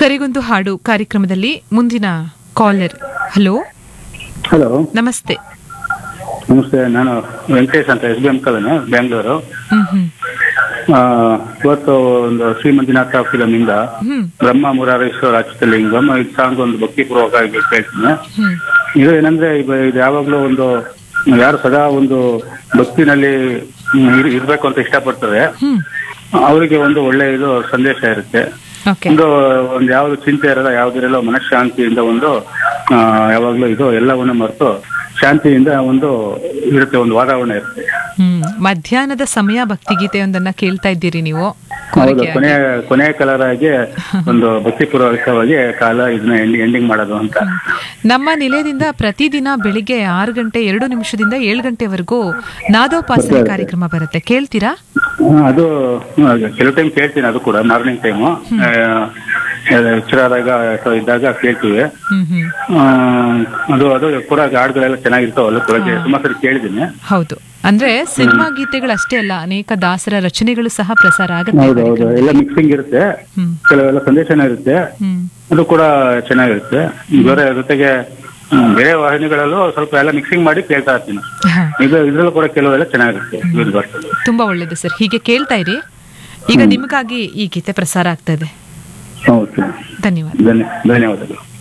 ಕರೆಗೊಂದು ಹಾಡು ಕಾರ್ಯಕ್ರಮದಲ್ಲಿ ಮುಂದಿನ ಕಾಲರ್ ಹಲೋ ಹಲೋ ನಮಸ್ತೆ ನಮಸ್ತೆ ನಾನು ವೆಂಕಟೇಶ್ ಅಂತ S B M colony Bengaluru ಹ್ಮ್ ಹ್ಮ್ ಆ, ಇವತ್ತು ಒಂದು ಶ್ರೀ ಮಂಜುನಾಥ ಫಿಲಮ್ ಇಂದ ಹ್ಮ್ ಬ್ರಹ್ಮ ಮುರಾರೇಶ್ವರ ಅಚ್ಯುತಲಿಂಗಂ ಈ ಸಾಂಗ್ ಒಂದು ಭಕ್ತಿಪೂರ್ವಕವಾಗಿ ಕೇಳ್ತೀನಿ ಹ್ಮ್ ಇದು ಏನಂದ್ರೆ ಇವ- ಇದು ಯಾವಾಗ್ಲೂ ಒಂದು ಯಾರು ಸದಾ ಒಂದು ಭಕ್ತಿನಲ್ಲಿ ಹ್ಮ್, ಇರ್- ಇರ್ಬೇಕು ಅಂತ ಇಷ್ಟಪಡ್ತಾರೆ ಹ್ಮ್ ಅವರಿಗೆ ಒಂದು ಒಳ್ಳೆ ಇದು ಸಂದೇಶ ಇರುತ್ತೆ ಓಕೆ ಒಂದು ಒಂದು ಯಾವ್ದು ಚಿಂತೆ ಇರಲ್ಲ ಯಾವ್ದಿರಲ್ಲ ಮನಃಶಾಂತಿಯಿಂದ ಒಂದು ಆ, ಯಾವಾಗ್ಲೂ ಇದು ಎಲ್ಲವನ್ನು ಮರೆತು ಶಾಂತಿಯಿಂದ ಒಂದು ಇರುತ್ತೆ ಒಂದು ವಾತಾವರಣ ಇರುತ್ತೆ ಹ್ಮ್ ಮಧ್ಯಾಹ್ನದ ಸಮಯ ಭಕ್ತಿಗೀತೆಯೊಂದನ್ನ ಕೇಳ್ತಾ ಇದ್ದೀರಿ ನೀವು ಹೌದು ಕೋರಿಕೆಯಾಗಿ. ಕೊನೆಯ ಕೊನೆಯ ಕಲರ್ ಆಗಿ ಒಂದು ಭಕ್ತಿಪೂರ್ವಕವಾಗಿ ಕಾಲ ಇದನ್ನ ಎಂಡಿಂಗ್ ಮಾಡೋದು ಅಂತ ನಮ್ಮ ನಿಲಯದಿಂದ ಪ್ರತಿದಿನ ಬೆಳಿಗ್ಗೆ ಆರು ಗಂಟೆ ಎರಡು ನಿಮಿಷದಿಂದ ಏಳು ಗಂಟೆವರೆಗೂ ನಾದೋಪಾಸನೆ ಕಾರ್ಯಕ್ರಮ ಬರುತ್ತೆ ಕೇಳ್ತೀರಾ ಹಾ, ಅದು ಹ್ಮ್, ಅದು ಕೆಲವು ಟೈಮ್ ಕೇಳ್ತೀನಿ ಅದು ಕೂಡ ಮಾರ್ನಿಂಗ್ ಟೈಮು ಎಚ್ಚರಾದಾಗ ಅಥವಾ ಇದ್ದಾಗ ಕೇಳ್ತೀವಿ ಹ್ಮ್ ಹ್ಮ್ ಆ, ಅದು ಅದು ಕೂಡ ಹಾಡುಗಳೆಲ್ಲ ಚೆನ್ನಾಗಿರ್ತಾವಲ್ಲ ಕೂಡ ತುಂಬಾ ಸರಿ ಕೇಳಿದ್ದೀನಿ ಹೌದು ಅಂದ್ರೆ ಸಿನಿಮಾ ಗೀತೆಗಳಷ್ಟೇ ಅಲ್ಲ ಅನೇಕ ದಾಸರ ರಚನೆಗಳು ಸಹ ಪ್ರಸಾರ ಆಗುತ್ತೆ ಹೌದು ಹೌದು ಎಲ್ಲ ಮಿಕ್ಸಿಂಗ್ ಇರುತ್ತೆ ಹ್ಮ್ ಕೆಲವೆಲ್ಲ ಸಂದೇಶನ ಇರುತ್ತೆ ಹ್ಮ್ ಅದು ಕೂಡ ಚೆನ್ನಾಗಿರುತ್ತೆ ಬೇರೆ ಜೊತೆಗೆ ಹ್ಮ್, ಬೇರೆ ವಾಹಿನಿಗಳಲ್ಲೂ ಸ್ವಲ್ಪ ಎಲ್ಲ ಮಿಕ್ಸಿಂಗ್ ಮಾಡಿ ಕೇಳ್ತಾ ಇರ್ತೀನಿ ಹಾ ಇದು ಇದ್ರಲ್ಲೂ ಕೂಡ ಕೆಲವೆಲ್ಲ ಚೆನ್ನಾಗಿರುತ್ತೆ ಇವ್ರು ಬರ್ತದೆ ತುಂಬಾ ಒಳ್ಳೇದು ಸರ್ ಹೀಗೆ ಕೇಳ್ತಾ ಇರಿ ಈಗ ನಿಮಗಾಗಿ ಈ ಗೀತೆ ಪ್ರಸಾರ ಆಗ್ತಾ ಇದೆ ಹೌದು ಧನ್ಯವಾದ ಧನ್ಯ ಧನ್ಯವಾದಗಳು